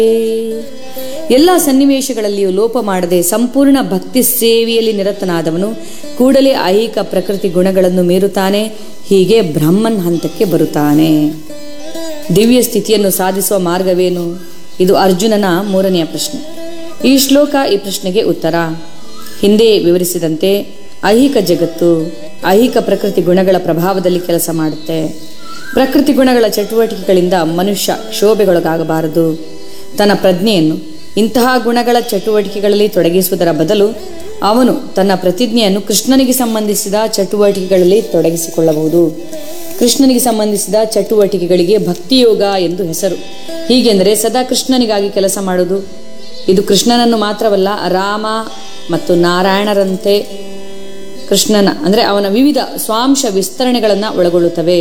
ಎಲ್ಲ ಸನ್ನಿವೇಶಗಳಲ್ಲಿಯೂ ಲೋಪ ಮಾಡದೆ ಸಂಪೂರ್ಣ ಭಕ್ತಿ ಸೇವೆಯಲ್ಲಿ ನಿರತನಾದವನು ಕೂಡಲೇ ಐಹಿಕ ಪ್ರಕೃತಿ ಗುಣಗಳನ್ನು ಮೀರುತ್ತಾನೆ ಹೀಗೆ ಬ್ರಹ್ಮನ್ ಹಂತಕ್ಕೆ ಬರುತ್ತಾನೆ ದಿವ್ಯ ಸ್ಥಿತಿಯನ್ನು ಸಾಧಿಸುವ ಮಾರ್ಗವೇನು ಇದು ಅರ್ಜುನನ ಮೂರನೆಯ ಪ್ರಶ್ನೆ ಈ ಶ್ಲೋಕ ಈ ಪ್ರಶ್ನೆಗೆ ಉತ್ತರ ಹಿಂದೆ ವಿವರಿಸಿದಂತೆ ಐಹಿಕ ಜಗತ್ತು ಐಹಿಕ ಪ್ರಕೃತಿ ಗುಣಗಳ ಪ್ರಭಾವದಲ್ಲಿ ಕೆಲಸ ಮಾಡುತ್ತೆ ಪ್ರಕೃತಿ ಗುಣಗಳ ಚಟುವಟಿಕೆಗಳಿಂದ ಮನುಷ್ಯ ಕ್ಷೋಭೆಗೊಳಗಾಗಬಾರದು ತನ್ನ ಪ್ರಜ್ಞೆಯನ್ನು ಇಂತಹ ಗುಣಗಳ ಚಟುವಟಿಕೆಗಳಲ್ಲಿ ತೊಡಗಿಸುವುದರ ಬದಲು ಅವನು ತನ್ನ ಪ್ರತಿಜ್ಞೆಯನ್ನು ಕೃಷ್ಣನಿಗೆ ಸಂಬಂಧಿಸಿದ ಚಟುವಟಿಕೆಗಳಲ್ಲಿ ತೊಡಗಿಸಿಕೊಳ್ಳಬಹುದು ಕೃಷ್ಣನಿಗೆ ಸಂಬಂಧಿಸಿದ ಚಟುವಟಿಕೆಗಳಿಗೆ ಭಕ್ತಿಯೋಗ ಎಂದು ಹೆಸರು ಹೀಗೆಂದರೆ ಸದಾ ಕೃಷ್ಣನಿಗಾಗಿ ಕೆಲಸ ಮಾಡುವುದು ಇದು ಕೃಷ್ಣನನ್ನು ಮಾತ್ರವಲ್ಲ ರಾಮ ಮತ್ತು ನಾರಾಯಣರಂತೆ ಕೃಷ್ಣನ ಅಂದರೆ ಅವನ ವಿವಿಧ ಸ್ವಾಂಶ ವಿಸ್ತರಣೆಗಳನ್ನು ಒಳಗೊಳ್ಳುತ್ತವೆ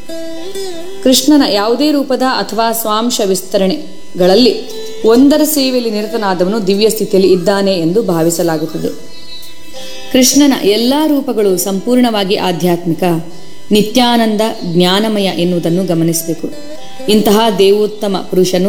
ಕೃಷ್ಣನ ಯಾವುದೇ ರೂಪದ ಅಥವಾ ಸ್ವಾಂಶ ವಿಸ್ತರಣೆಗಳಲ್ಲಿ ಒಂದರ ಸೇವೆಯಲ್ಲಿ ನಿರತನಾದವನು ದಿವ್ಯ ಸ್ಥಿತಿಯಲ್ಲಿ ಇದ್ದಾನೆ ಎಂದು ಭಾವಿಸಲಾಗುತ್ತದೆ ಕೃಷ್ಣನ ಎಲ್ಲ ರೂಪಗಳು ಸಂಪೂರ್ಣವಾಗಿ ಆಧ್ಯಾತ್ಮಿಕ ನಿತ್ಯಾನಂದ ಜ್ಞಾನಮಯ ಎನ್ನುವುದನ್ನು ಗಮನಿಸಬೇಕು ಇಂತಹ ದೇವೋತ್ತಮ ಪುರುಷನು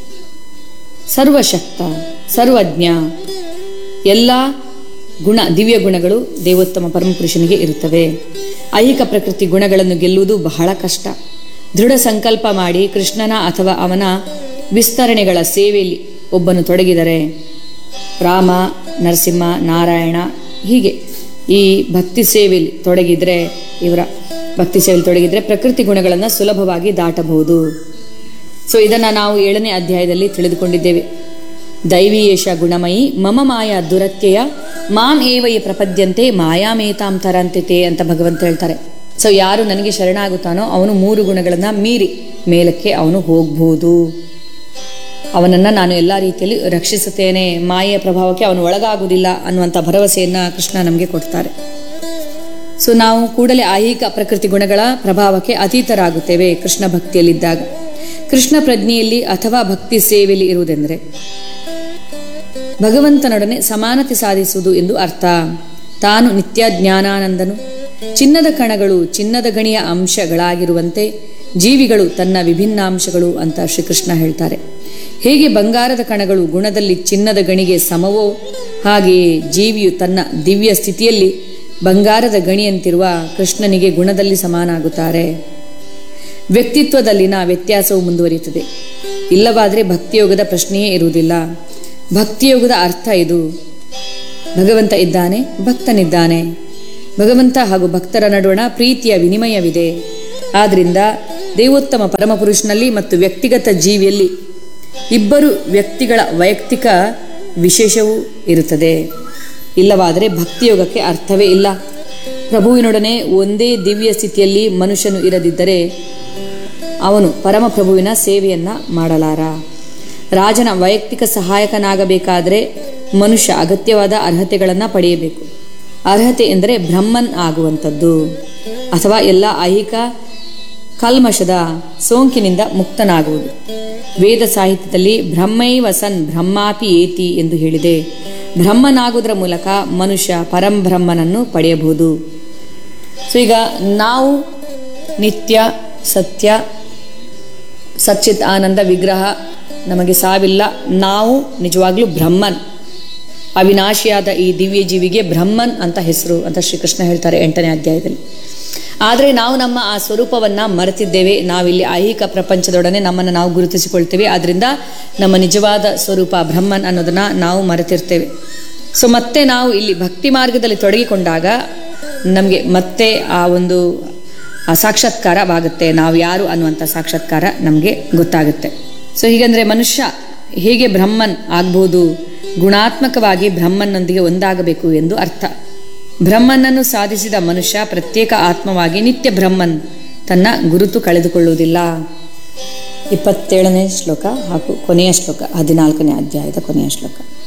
ಸರ್ವಶಕ್ತ ಸರ್ವಜ್ಞ ಎಲ್ಲ ಗುಣ ದಿವ್ಯ ಗುಣಗಳು ದೇವೋತ್ತಮ ಪರಮಪುರುಷನಿಗೆ ಇರುತ್ತವೆ ಐಹಿಕ ಪ್ರಕೃತಿ ಗುಣಗಳನ್ನು ಗೆಲ್ಲುವುದು ಬಹಳ ಕಷ್ಟ ದೃಢ ಸಂಕಲ್ಪ ಮಾಡಿ ಕೃಷ್ಣನ ಅಥವಾ ಅವನ ವಿಸ್ತರಣೆಗಳ ಸೇವೆಯಲ್ಲಿ ಒಬ್ಬನು ತೊಡಗಿದರೆ ರಾಮ ನರಸಿಂಹ ನಾರಾಯಣ ಹೀಗೆ ಈ ಭಕ್ತಿ ಸೇವೆಯಲ್ಲಿ ತೊಡಗಿದ್ರೆ ಇವರ ಭಕ್ತಿ ಸೇವೆಯಲ್ಲಿ ತೊಡಗಿದ್ರೆ ಪ್ರಕೃತಿ ಗುಣಗಳನ್ನು ಸುಲಭವಾಗಿ ದಾಟಬಹುದು ಸೊ ಇದನ್ನು ನಾವು ಏಳನೇ ಅಧ್ಯಾಯದಲ್ಲಿ ತಿಳಿದುಕೊಂಡಿದ್ದೇವೆ ದೈವೀಯೇಷ ಗುಣಮಯಿ ಮಮ ಮಾಯಾ ದುರತ್ಯಯ ಮಾಂ ಏವ ಈ ಪ್ರಪದ್ಯಂತೆ ಮಾಯಾಮೇತಾಂ ತರಂತಿತೆ ಅಂತ ಭಗವಂತ ಹೇಳ್ತಾರೆ ಸೊ ಯಾರು ನನಗೆ ಶರಣಾಗುತ್ತಾನೋ ಅವನು ಮೂರು ಗುಣಗಳನ್ನು ಮೀರಿ ಮೇಲಕ್ಕೆ ಅವನು ಹೋಗ್ಬೋದು ಅವನನ್ನು ನಾನು ಎಲ್ಲ ರೀತಿಯಲ್ಲಿ ರಕ್ಷಿಸುತ್ತೇನೆ ಮಾಯೆಯ ಪ್ರಭಾವಕ್ಕೆ ಅವನು ಒಳಗಾಗುವುದಿಲ್ಲ ಅನ್ನುವಂಥ ಭರವಸೆಯನ್ನು ಕೃಷ್ಣ ನಮಗೆ ಕೊಡ್ತಾರೆ ಸೊ ನಾವು ಕೂಡಲೇ ಐಹಿಕ ಪ್ರಕೃತಿ ಗುಣಗಳ ಪ್ರಭಾವಕ್ಕೆ ಅತೀತರಾಗುತ್ತೇವೆ ಕೃಷ್ಣ ಭಕ್ತಿಯಲ್ಲಿದ್ದಾಗ ಕೃಷ್ಣ ಪ್ರಜ್ಞೆಯಲ್ಲಿ ಅಥವಾ ಭಕ್ತಿ ಸೇವೆಯಲ್ಲಿ ಇರುವುದೆಂದರೆ ಭಗವಂತನೊಡನೆ ಸಮಾನತೆ ಸಾಧಿಸುವುದು ಎಂದು ಅರ್ಥ ತಾನು ನಿತ್ಯ ಜ್ಞಾನಾನಂದನು ಚಿನ್ನದ ಕಣಗಳು ಚಿನ್ನದ ಗಣಿಯ ಅಂಶಗಳಾಗಿರುವಂತೆ ಜೀವಿಗಳು ತನ್ನ ವಿಭಿನ್ನ ಅಂಶಗಳು ಅಂತ ಶ್ರೀಕೃಷ್ಣ ಹೇಳ್ತಾರೆ ಹೇಗೆ ಬಂಗಾರದ ಕಣಗಳು ಗುಣದಲ್ಲಿ ಚಿನ್ನದ ಗಣಿಗೆ ಸಮವೋ ಹಾಗೆಯೇ ಜೀವಿಯು ತನ್ನ ದಿವ್ಯ ಸ್ಥಿತಿಯಲ್ಲಿ ಬಂಗಾರದ ಗಣಿಯಂತಿರುವ ಕೃಷ್ಣನಿಗೆ ಗುಣದಲ್ಲಿ ಸಮಾನಾಗುತ್ತಾರೆ ವ್ಯಕ್ತಿತ್ವದಲ್ಲಿನ ವ್ಯತ್ಯಾಸವು ಮುಂದುವರಿಯುತ್ತದೆ ಇಲ್ಲವಾದರೆ ಭಕ್ತಿಯೋಗದ ಪ್ರಶ್ನೆಯೇ ಇರುವುದಿಲ್ಲ ಭಕ್ತಿಯೋಗದ ಅರ್ಥ ಇದು ಭಗವಂತ ಇದ್ದಾನೆ ಭಕ್ತನಿದ್ದಾನೆ ಭಗವಂತ ಹಾಗೂ ಭಕ್ತರ ನಡುವಣ ಪ್ರೀತಿಯ ವಿನಿಮಯವಿದೆ ಆದ್ರಿಂದ ದೇವೋತ್ತಮ ಪರಮಪುರುಷನಲ್ಲಿ ಮತ್ತು ವ್ಯಕ್ತಿಗತ ಜೀವಿಯಲ್ಲಿ ಇಬ್ಬರು ವ್ಯಕ್ತಿಗಳ ವೈಯಕ್ತಿಕ ವಿಶೇಷವೂ ಇರುತ್ತದೆ ಇಲ್ಲವಾದರೆ ಭಕ್ತಿಯೋಗಕ್ಕೆ ಅರ್ಥವೇ ಇಲ್ಲ ಪ್ರಭುವಿನೊಡನೆ ಒಂದೇ ದಿವ್ಯ ಸ್ಥಿತಿಯಲ್ಲಿ ಮನುಷ್ಯನು ಇರದಿದ್ದರೆ ಅವನು ಪರಮಪ್ರಭುವಿನ ಸೇವೆಯನ್ನ ಮಾಡಲಾರ ರಾಜನ ವೈಯಕ್ತಿಕ ಸಹಾಯಕನಾಗಬೇಕಾದರೆ ಮನುಷ್ಯ ಅಗತ್ಯವಾದ ಅರ್ಹತೆಗಳನ್ನು ಪಡೆಯಬೇಕು ಅರ್ಹತೆ ಎಂದರೆ ಬ್ರಹ್ಮನ್ ಆಗುವಂಥದ್ದು ಅಥವಾ ಎಲ್ಲ ಐಹಿಕ ಕಲ್ಮಶದ ಸೋಂಕಿನಿಂದ ಮುಕ್ತನಾಗುವುದು ವೇದ ಸಾಹಿತ್ಯದಲ್ಲಿ ಬ್ರಹ್ಮೈವ ಸನ್ ಬ್ರಹ್ಮಾಪಿ ಏತಿ ಎಂದು ಹೇಳಿದೆ ಬ್ರಹ್ಮನಾಗುವುದರ ಮೂಲಕ ಮನುಷ್ಯ ಪರಂಬ್ರಹ್ಮನನ್ನು ಪಡೆಯಬಹುದು ಸೊ ಈಗ ನಾವು ನಿತ್ಯ ಸತ್ಯ ಸಚ್ಚಿತ್ ಆನಂದ ವಿಗ್ರಹ ನಮಗೆ ಸಾವಿಲ್ಲ ನಾವು ನಿಜವಾಗ್ಲೂ ಬ್ರಹ್ಮನ್ ಅವಿನಾಶಿಯಾದ ಈ ದಿವ್ಯ ಜೀವಿಗೆ ಬ್ರಹ್ಮನ್ ಅಂತ ಹೆಸರು ಅಂತ ಶ್ರೀಕೃಷ್ಣ ಹೇಳ್ತಾರೆ ಎಂಟನೇ ಅಧ್ಯಾಯದಲ್ಲಿ ಆದರೆ ನಾವು ನಮ್ಮ ಆ ಸ್ವರೂಪವನ್ನು ಮರೆತಿದ್ದೇವೆ ನಾವಿಲ್ಲಿ ಐಹಿಕ ಪ್ರಪಂಚದೊಡನೆ ನಮ್ಮನ್ನು ನಾವು ಗುರುತಿಸಿಕೊಳ್ತೇವೆ ಆದ್ದರಿಂದ ನಮ್ಮ ನಿಜವಾದ ಸ್ವರೂಪ ಬ್ರಹ್ಮನ್ ಅನ್ನೋದನ್ನು ನಾವು ಮರೆತಿರ್ತೇವೆ ಸೊ ಮತ್ತೆ ನಾವು ಇಲ್ಲಿ ಭಕ್ತಿ ಮಾರ್ಗದಲ್ಲಿ ತೊಡಗಿಕೊಂಡಾಗ ನಮಗೆ ಮತ್ತೆ ಆ ಒಂದು ಆ ಸಾಕ್ಷಾತ್ಕಾರವಾಗುತ್ತೆ ನಾವು ಯಾರು ಅನ್ನುವಂಥ ಸಾಕ್ಷಾತ್ಕಾರ ನಮಗೆ ಗೊತ್ತಾಗುತ್ತೆ ಸೊ ಹೀಗಂದ್ರೆ ಮನುಷ್ಯ ಹೇಗೆ ಬ್ರಹ್ಮನ್ ಆಗ್ಬೋದು ಗುಣಾತ್ಮಕವಾಗಿ ಬ್ರಹ್ಮನ್ನೊಂದಿಗೆ ಒಂದಾಗಬೇಕು ಎಂದು ಅರ್ಥ ಬ್ರಹ್ಮನನ್ನು ಸಾಧಿಸಿದ ಮನುಷ್ಯ ಪ್ರತ್ಯೇಕ ಆತ್ಮವಾಗಿ ನಿತ್ಯ ಬ್ರಹ್ಮನ್ ತನ್ನ ಗುರುತು ಕಳೆದುಕೊಳ್ಳುವುದಿಲ್ಲ ಇಪ್ಪತ್ತೇಳನೇ ಶ್ಲೋಕ ಹಾಗೂ ಕೊನೆಯ ಶ್ಲೋಕ ಹದಿನಾಲ್ಕನೇ ಅಧ್ಯಾಯದ ಕೊನೆಯ ಶ್ಲೋಕ